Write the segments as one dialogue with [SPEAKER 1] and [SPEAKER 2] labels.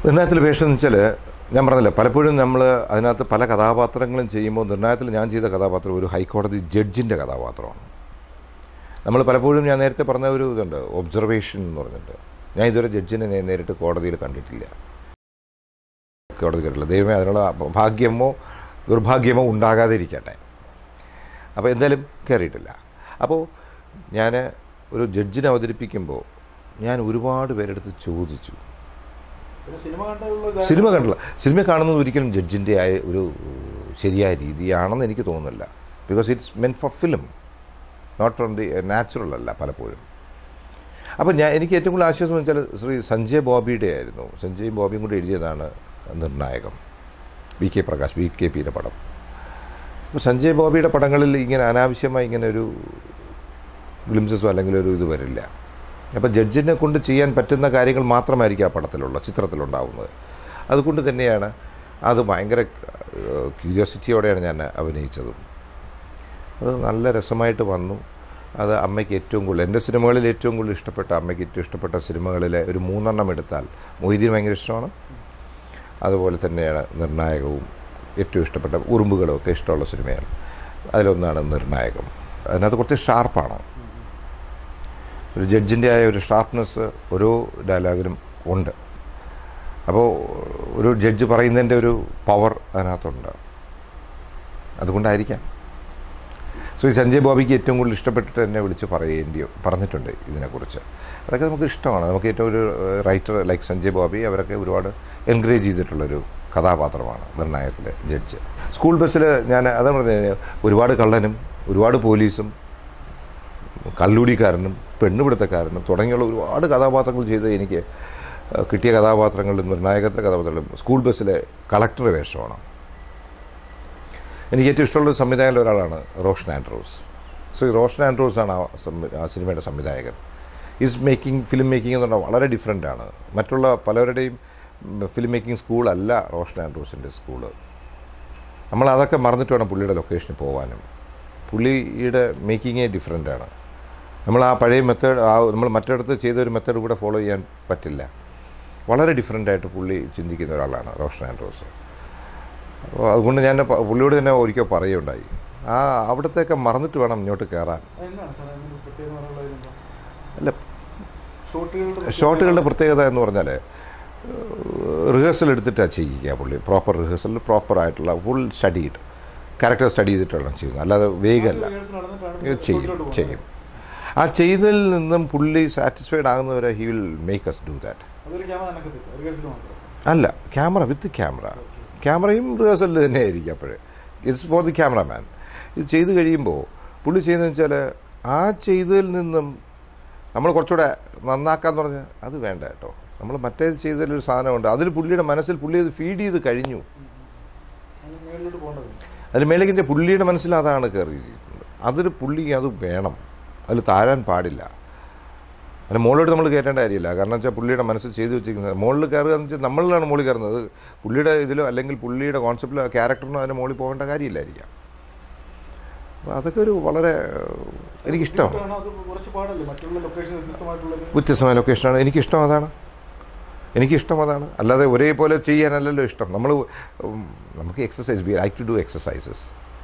[SPEAKER 1] നിർണയത്തിൽ വേഷം എന്ന് വെച്ചാൽ ഞാൻ പറഞ്ഞില്ല പലപ്പോഴും നമ്മൾ അതിനകത്ത് പല കഥാപാത്രങ്ങളും ചെയ്യുമ്പോൾ നിർണയത്തിൽ ഞാൻ ചെയ്ത കഥാപാത്രം ഒരു ഹൈക്കോടതി ജഡ്ജിൻ്റെ കഥാപാത്രമാണ് നമ്മൾ പലപ്പോഴും ഞാൻ നേരത്തെ പറഞ്ഞ ഒരു ഇതുണ്ട് ഒബ്സർവേഷൻ എന്ന് പറഞ്ഞിട്ട് ഞാൻ ഇതുവരെ ജഡ്ജിനെ നേ- നേരിട്ട് കോടതിയിൽ കണ്ടിട്ടില്ല കോടതി കണ്ടിട്ടില്ല ദൈവമേ അതിനുള്ള ഭാഗ്യമോ ദുർഭാഗ്യമോ ഉണ്ടാകാതെ ഇരിക്കട്ടെ അപ്പോൾ എന്തായാലും കയറിയിട്ടില്ല അപ്പോൾ ഞാൻ ഒരു ജഡ്ജിനെ അവതരിപ്പിക്കുമ്പോൾ ഞാൻ ഒരുപാട് പേരെടുത്ത് ചോദിച്ചു
[SPEAKER 2] പിന്നെ സിനിമ കണ്ടുള്ള
[SPEAKER 1] സിനിമ കണ്ടില്ല സിനിമ കാണുന്നത് ഒരിക്കലും ജഡ്ജിൻ്റെ ആയ ഒരു ശരിയായ രീതിയാണെന്ന് എനിക്ക് തോന്നുന്നില്ല because it's meant for film not from the natural അല്ല പലപ്പോഴും അപ്പോൾ ഞാൻ എനിക്ക് ഏറ്റവും കൂടുതൽ ആശ്വാസം എന്ന് വെച്ചാൽ ശ്രീ സഞ്ജയ് ബോബിയുടെ ആയിരുന്നു സഞ്ജയ് ബോബിയും കൂടി എഴുതിയതാണ് Nirnayakam V K Prakash V K പിയുടെ പടം അപ്പോൾ സഞ്ജയ് ബോബിയുടെ പടങ്ങളിൽ ഇങ്ങനെ അനാവശ്യമായി ഇങ്ങനെ ഒരു ഗ്ലിംസസോ അല്ലെങ്കിൽ ഒരു ഇത് വരില്ല അപ്പോൾ ജഡ്ജിനെ കൊണ്ട് ചെയ്യാൻ പറ്റുന്ന കാര്യങ്ങൾ മാത്രമായിരിക്കും ആ പടത്തിലുള്ള ചിത്രത്തിലുണ്ടാവുന്നത് അതുകൊണ്ട് തന്നെയാണ് അത് ഭയങ്കര ക്യൂരിയോസിറ്റിയോടെയാണ് ഞാൻ അഭിനയിച്ചതും അത് നല്ല രസമായിട്ട് വന്നു അത് അമ്മയ്ക്ക് ഏറ്റവും കൂടുതൽ എൻ്റെ സിനിമകളിൽ ഏറ്റവും കൂടുതൽ ഇഷ്ടപ്പെട്ട അമ്മയ്ക്ക് ഏറ്റവും ഇഷ്ടപ്പെട്ട സിനിമകളിലെ ഒരു മൂന്നെണ്ണം എടുത്താൽ മൊയ്തീൻ ഭയങ്കര ഇഷ്ടമാണ് അതുപോലെ തന്നെയാണ് നിർണായകവും ഏറ്റവും ഇഷ്ടപ്പെട്ട ഉറുമ്പുകളും ഒക്കെ ഇഷ്ടമുള്ള സിനിമയാണ് അതിലൊന്നാണ് നിർണായകം അതിനകത്ത് കുറച്ച് ഷാർപ്പാണ് ഒരു ജഡ്ജിൻ്റെ ആയ ഒരു ഷാർപ്നെസ് ഓരോ ഡയലോഗിലും ഉണ്ട് അപ്പോൾ ഒരു ജഡ്ജ് പറയുന്നതിൻ്റെ ഒരു പവർ അതിനകത്തുണ്ട് അതുകൊണ്ടായിരിക്കാം ശ്രീ സഞ്ജയ് ബോബിക്ക് ഏറ്റവും കൂടുതൽ ഇഷ്ടപ്പെട്ടിട്ട് എന്നെ വിളിച്ച് പറയേണ്ടി പറഞ്ഞിട്ടുണ്ട് ഇതിനെക്കുറിച്ച് അതൊക്കെ നമുക്ക് ഇഷ്ടമാണ് നമുക്ക് ഏറ്റവും ഒരു റൈറ്റർ ലൈക്ക് സഞ്ജയ് ബോബി അവരൊക്കെ ഒരുപാട് എൻകറേജ് ചെയ്തിട്ടുള്ളൊരു കഥാപാത്രമാണ് നിർണായകത്തിലെ ജഡ്ജ് സ്കൂൾ ബസ്സിൽ ഞാൻ അതാണ് പറഞ്ഞത് ഒരുപാട് കള്ളനും ഒരുപാട് പോലീസും കള്ളുടിക്കാരനും പെണ്ണുപിടുത്തക്കാരനും തുടങ്ങിയുള്ള ഒരുപാട് കഥാപാത്രങ്ങൾ ചെയ്ത് എനിക്ക് ഏഹ്, കിട്ടിയ കഥാപാത്രങ്ങളിൽ നിർണായകത്തിലെ കഥാപാത്രങ്ങളും സ്കൂൾ ബസ്സിലെ കളക്ടർ വേഷമാണ് എനിക്ക് ഏറ്റവും ഇഷ്ടമുള്ള സംവിധായകരിൽ ഒരാളാണ് റോഷൻ ആൻഡ്രോസ് ശ്രീ റോഷൻ ആൻഡ്രോസ് ആണ് ആ സംവി- ആ സിനിമയുടെ സംവിധായകൻ ഈസ് മേക്കിംഗ് ഫിലിം മേക്കിംഗ് എന്ന് പറഞ്ഞാൽ വളരെ ഡിഫറെൻ്റ് ആണ് മറ്റുള്ള പലവരുടെയും ഫിലിം മേക്കിംഗ് സ്കൂളല്ല റോഷൻ ആൻഡ്രോസിൻ്റെ സ്കൂള് നമ്മൾ അതൊക്കെ മറന്നിട്ട് വേണം പുള്ളിയുടെ ലൊക്കേഷനിൽ പോകാനും പുള്ളിയുടെ മേക്കിങ്ങേ ഡിഫറെൻ്റ് ആണ് നമ്മൾ ആ പഴയ മെത്തേഡ് ആ നമ്മൾ മറ്റിടത്ത് ചെയ്ത ഒരു മെത്തേഡ് കൂടെ ഫോളോ ചെയ്യാൻ പറ്റില്ല വളരെ ഡിഫറെൻ്റ് ആയിട്ട് പുള്ളി ചിന്തിക്കുന്ന ഒരാളാണ് റോഷൻ ആൻഡ്രോസ് അപ്പോൾ അതുകൊണ്ട് ഞാൻ പ- പുള്ളിയോട് തന്നെ ഒരിക്കൽ പറയുകയുണ്ടായി ആ അവിടത്തേക്ക് മറന്നിട്ട് വേണം ഇങ്ങോട്ട് കയറാൻ
[SPEAKER 2] എന്താണ് സാർ അതിന് പ്രത്യേകത പറയാനുള്ളത്
[SPEAKER 1] അല്ല
[SPEAKER 2] ഷോട്ടുകളുടെ
[SPEAKER 1] ഷോട്ടുകളുടെ പ്രത്യേകത എന്ന് പറഞ്ഞാൽ റിഹേഴ്സൽ എടുത്തിട്ടാണ് ചെയ്യിക്കുക പുള്ളി പ്രോപ്പർ റിഹേഴ്സൽ പ്രോപ്പറായിട്ടുള്ള ഫുൾ സ്റ്റഡീഡ് ക്യാരക്ടർ സ്റ്റഡി ചെയ്തിട്ടാണ് ചെയ്യുന്നത് അല്ലാതെ വേഗമല്ല
[SPEAKER 2] റിഹേഴ്സൽ നടന്നിട്ടാണ്
[SPEAKER 1] ഇത് ചെയ്യും
[SPEAKER 2] ഷോട്ടിലോട്ട് പോകുന്നത്.
[SPEAKER 1] ചെയ്യും ആ ചെയ്തതിൽ നിന്നും പുള്ളി സാറ്റിസ്ഫൈഡ് ആകുന്നവരെ he will make us do that
[SPEAKER 2] അതൊരു ക്യാമറ അനക്കത്തില്ല റിഹേഴ്സൽ മാത്രം
[SPEAKER 1] അല്ല ക്യാമറ വിത്ത് ക്യാമറ ക്യാമറയും റിഹേഴ്സലിൽ തന്നെ ആയിരിക്കും അപ്പോഴേ ഇറ്റ്സ് ഫോർ ദി ക്യാമറമാൻ ഇത് ചെയ്ത് കഴിയുമ്പോൾ പുള്ളി ചെയ്യുന്നതെന്ന് വെച്ചാൽ ആ ചെയ്തതിൽ നിന്നും നമ്മൾ കുറച്ചുകൂടെ നന്നാക്കാന്ന് പറഞ്ഞാൽ അത് വേണ്ട കേട്ടോ നമ്മൾ മറ്റേ ചെയ്തതിലൊരു സാധനമുണ്ട് അതിൽ പുള്ളിയുടെ മനസ്സിൽ പുള്ളി അത് ഫീഡ് ചെയ്ത് കഴിഞ്ഞു
[SPEAKER 2] അതിന് മേളിലോട്ട് പോകേണ്ടത്
[SPEAKER 1] അതിൽ മേലേക്കിൻ്റെ പുള്ളിയുടെ മനസ്സിൽ അതാണ് കയറിയിരിക്കുന്നത് അതിൽ പുള്ളി അത് വേണം അതിൽ താഴാൻ പാടില്ല അതിന് മുകളിലോട്ട് നമ്മൾ കയറ്റേണ്ട കാര്യമില്ല കാരണം വെച്ചാൽ പുള്ളിയുടെ മനസ്സിൽ ചെയ്തു വെച്ചിരിക്കുന്നത് മുകളിൽ കയറുക എന്ന് വെച്ചാൽ നമ്മളിലാണ് മുകളിൽ കയറുന്നത് പുള്ളിയുടെ ഇതിലോ അല്ലെങ്കിൽ പുള്ളിയുടെ കോൺസെപ്റ്റിലോ ക്യാരക്ടറിനോ അതിന് മുകളിൽ പോകേണ്ട കാര്യമില്ലായിരിക്കാം അപ്പോൾ അതൊക്കെ ഒരു വളരെ എനിക്കിഷ്ടമാണ്
[SPEAKER 2] ബുദ്ധിമുട്ടാണ്, അത് കുറച്ച് പാടല്ലേ മറ്റുള്ള ലൊക്കേഷൻ വ്യത്യസ്തമായിട്ടുള്ളത്
[SPEAKER 1] വ്യത്യസ്തമായ ലൊക്കേഷനാണ് എനിക്കിഷ്ടം അതാണ് എനിക്കിഷ്ടം അതാണ് അല്ലാതെ ഒരേപോലെ ചെയ്യാനല്ലല്ലോ ഇഷ്ടം നമ്മൾ നമുക്ക് exercise we like to do exercises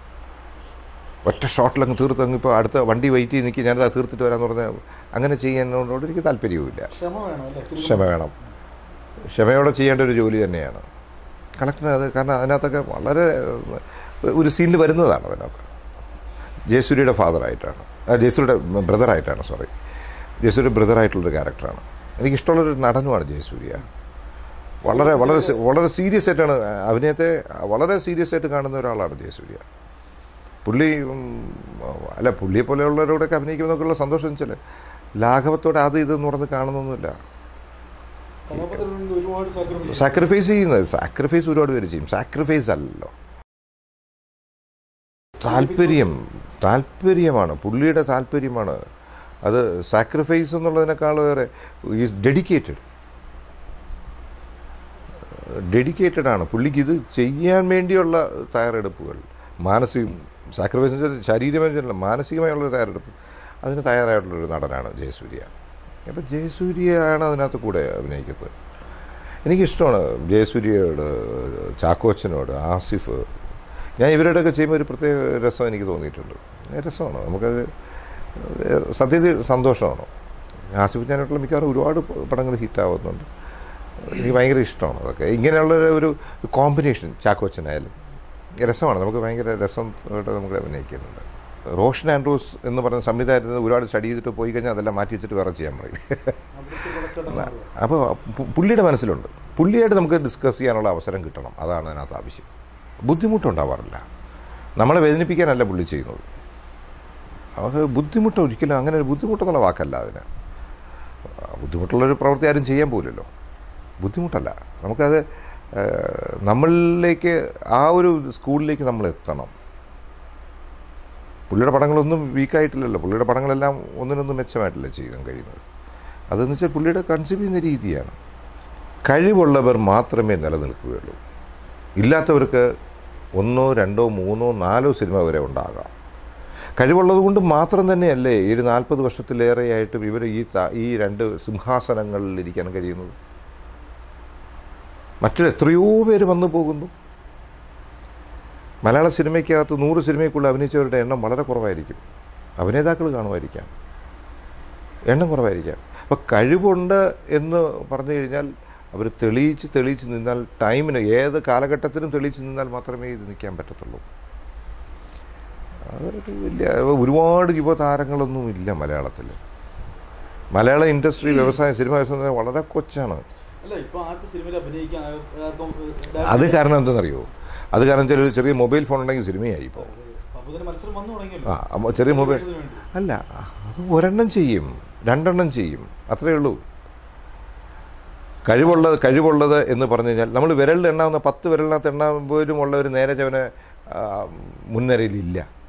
[SPEAKER 1] ഒറ്റ ഷോട്ടിലങ്ങ് തീർത്ത് അങ്ങ് ഇപ്പോൾ അടുത്ത വണ്ടി വെയിറ്റ് ചെയ്ത് നിൽക്കി ഞാനത് തീർത്തിട്ട് വരാമെന്ന് പറഞ്ഞാൽ അങ്ങനെ ചെയ്യാനോട് എനിക്ക് താല്പര്യവുമില്ല
[SPEAKER 2] ക്ഷമ വേണം അല്ലേ തിരുവനന്തപുരം
[SPEAKER 1] ക്ഷമ വേണം ക്ഷമയോടെ ചെയ്യേണ്ട ഒരു ജോലി തന്നെയാണ് കളക്ടറിന് അത് കാരണം അതിനകത്തൊക്കെ വളരെ ഏഹ്, ഒരു സീനിൽ വരുന്നതാണ് അതിനകത്ത് ജയസൂര്യയുടെ ഫാദറായിട്ടാണ് ആ, ജയസൂര്യയുടെ ബ്രദറായിട്ടാണ് സോറി ജയസൂര്യ ബ്രദറായിട്ടുള്ളൊരു ക്യാരക്ടറാണ് എനിക്കിഷ്ടമുള്ളൊരു നടനുമാണ് ജയസൂര്യ വളരെ വളരെ സി- വളരെ സീരിയസ് ആയിട്ടാണ് അഭിനയത്തെ വളരെ സീരിയസ് ആയിട്ട് കാണുന്ന ഒരാളാണ് ജയസൂര്യ പുള്ളി ഉം, അല്ല പുള്ളിയെ പോലെയുള്ളവരോടൊക്കെ അഭിനയിക്കുന്നതൊക്കെയുള്ള സന്തോഷം എന്ന് വെച്ചാൽ ലാഘവത്തോടെ അത് ഇതെന്ന് പറഞ്ഞ് കാണുന്നൊന്നുമില്ല
[SPEAKER 2] കഥാപാത്രത്തിൽ നിന്ന് ഒരുപാട് സാക്രിഫൈസ്
[SPEAKER 1] സാക്രിഫൈസ് ചെയ്യുന്നത് സാക്രിഫൈസ് ഒരുപാട് പേര് ചെയ്യും സാക്രിഫൈസ് അല്ലല്ലോ താല്പര്യം താല്പര്യമാണ് പുള്ളിയുടെ താല്പര്യമാണ് അത് സാക്രിഫൈസ് എന്നുള്ളതിനേക്കാൾ വേറെ ഈസ് ഡെഡിക്കേറ്റഡ് ഡെഡിക്കേറ്റഡ് ആണ് പുള്ളിക്ക് ഇത് ചെയ്യാൻ വേണ്ടിയുള്ള തയ്യാറെടുപ്പുകൾ മാനസിക സാക്രിഫൈസ് എന്ന് വെച്ചാൽ ശാരീരികമായ മാനസികമായുള്ള ഒരു തയ്യാറെടുപ്പ് അതിന് തയ്യാറായിട്ടുള്ളൊരു നടനാണ് ജയസൂര്യ അപ്പോൾ ജയസൂര്യയാണ് അതിനകത്ത് കൂടെ അഭിനയിക്കുന്നത് എനിക്കിഷ്ടമാണ് ജയസൂര്യയോട് ചാക്കോച്ചനോട് ആസിഫ് ഞാൻ ഇവരോടൊക്കെ ചെയ്യുമ്പോൾ ഒരു പ്രത്യേക രസം എനിക്ക് തോന്നിയിട്ടുണ്ട് രസമാണ് നമുക്കത് സത്യത്തിൽ സന്തോഷമാണ് ആസിഫ് ഞാനായിട്ടുള്ള മിക്കവാറും ഒരുപാട് പടങ്ങൾ ഹിറ്റാവുന്നുണ്ട് എനിക്ക് ഭയങ്കര ഇഷ്ടമാണ് അതൊക്കെ ഇങ്ങനെയുള്ള ഒരു കോമ്പിനേഷൻ ചാക്കോച്ചനായാലും രസമാണ് നമുക്ക് ഭയങ്കര രസമായിട്ട് നമുക്ക് അഭിനയിക്കുന്നുണ്ട് റോഷൻ ആൻഡ്രൂസ് എന്ന് പറയുന്ന സംവിധായകത്തിന് ഒരുപാട് സ്റ്റഡി ചെയ്തിട്ട് പോയി കഴിഞ്ഞാൽ അതെല്ലാം മാറ്റി വെച്ചിട്ട് വേറെ ചെയ്യാൻ പറയും
[SPEAKER 2] അവിടുത്തെ പ്രൊഡക്റ്റാണ്
[SPEAKER 1] അപ്പോൾ പു- പുള്ളിയുടെ മനസ്സിലുണ്ട് പുള്ളിയായിട്ട് നമുക്ക് ഡിസ്കസ് ചെയ്യാനുള്ള അവസരം കിട്ടണം അതാണ് അതിനകത്ത് ആവശ്യം ബുദ്ധിമുട്ടുണ്ടാവാറില്ല നമ്മളെ വേദനിപ്പിക്കാനല്ല പുള്ളി ചെയ്യുന്നത് അത് ബുദ്ധിമുട്ട് ഒരിക്കലും അങ്ങനെ ഒരു ബുദ്ധിമുട്ടെന്നുള്ള വാക്കല്ല അതിന് ബുദ്ധിമുട്ടുള്ളൊരു പ്രവൃത്തി ആരും ചെയ്യാൻ പോകില്ലല്ലോ ബുദ്ധിമുട്ടല്ല നമുക്കത് ഏഹ്, നമ്മളിലേക്ക് ആ ഒരു സ്കൂളിലേക്ക് നമ്മൾ എത്തണം പുള്ളിയുടെ പടങ്ങളൊന്നും വീക്കായിട്ടില്ലല്ലോ പുള്ളിയുടെ പടങ്ങളെല്ലാം ഒന്നിനൊന്നും മെച്ചമായിട്ടില്ല ചെയ്യാൻ കഴിയുന്നത് അതെന്ന് വെച്ചാൽ പുള്ളിയുടെ കൺസീവ് ചെയ്യുന്ന രീതിയാണ് കഴിവുള്ളവർ മാത്രമേ നിലനിൽക്കുകയുള്ളൂ ഇല്ലാത്തവർക്ക് ഒന്നോ രണ്ടോ മൂന്നോ നാലോ സിനിമ വരെ ഉണ്ടാകാം കഴിവുള്ളത് കൊണ്ട് മാത്രം തന്നെയല്ലേ ഈ ഒരു നാൽപ്പത് വർഷത്തിലേറെയായിട്ടും ഇവർ ഈ ത- ഈ രണ്ട് സിംഹാസനങ്ങളിൽ ഇരിക്കാൻ കഴിയുന്നത് മറ്റു എത്രയോ പേര് വന്നു പോകുന്നു മലയാള സിനിമയ്ക്കകത്ത് നൂറ് സിനിമയ്ക്കുള്ള അഭിനയിച്ചവരുടെ എണ്ണം വളരെ കുറവായിരിക്കും അഭിനേതാക്കൾ കാണുമായിരിക്കാം എണ്ണം കുറവായിരിക്കാം അപ്പോൾ കഴിവുണ്ട് എന്ന് പറഞ്ഞു കഴിഞ്ഞാൽ അവർ തെളിയിച്ച് തെളിയിച്ച് നിന്നാൽ ടൈമിന് ഏത് കാലഘട്ടത്തിലും തെളിയിച്ച് നിന്നാൽ മാത്രമേ ഇത് നിൽക്കാൻ പറ്റത്തുള്ളൂ അതൊരു വലിയ ഒരുപാട് യുവതാരങ്ങളൊന്നും ഇല്ല മലയാളത്തിൽ മലയാള ഇൻഡസ്ട്രി വ്യവസായം സിനിമ വ്യവസായം വളരെ കൊച്ചാണ്
[SPEAKER 2] അല്ല ഇപ്പൊ ആർക്ക് സിനിമയിൽ അഭിനയിക്കാൻ ആർക്കും
[SPEAKER 1] അത് കാരണം എന്തെന്നറിയോ അത് കാരണം ചില ഒരു ചെറിയ മൊബൈൽ ഫോൺ ഉണ്ടെങ്കിൽ സിനിമയായി ഇപ്പോൾ
[SPEAKER 2] അപ്പൊ തന്നെ മത്സരം വന്നു തുടങ്ങിയല്ലോ
[SPEAKER 1] ആ അപ്പൊ ചെറിയ മൊബൈൽ
[SPEAKER 2] ഇതിനു വേണ്ടി.
[SPEAKER 1] അല്ല അത് ഒരെണ്ണം ചെയ്യും രണ്ടെണ്ണം ചെയ്യും അത്രയേ ഉള്ളൂ കഴിവുള്ളത് കഴിവുള്ളത് എന്ന് പറഞ്ഞു കഴിഞ്ഞാൽ നമ്മൾ വിരലിൽ എണ്ണാവുന്ന പത്ത് വിരലിനകത്ത് എണ്ണാൻ പോലും ഉള്ള ഒരു നേരെ ചവന് മുൻനിരയിലില്ല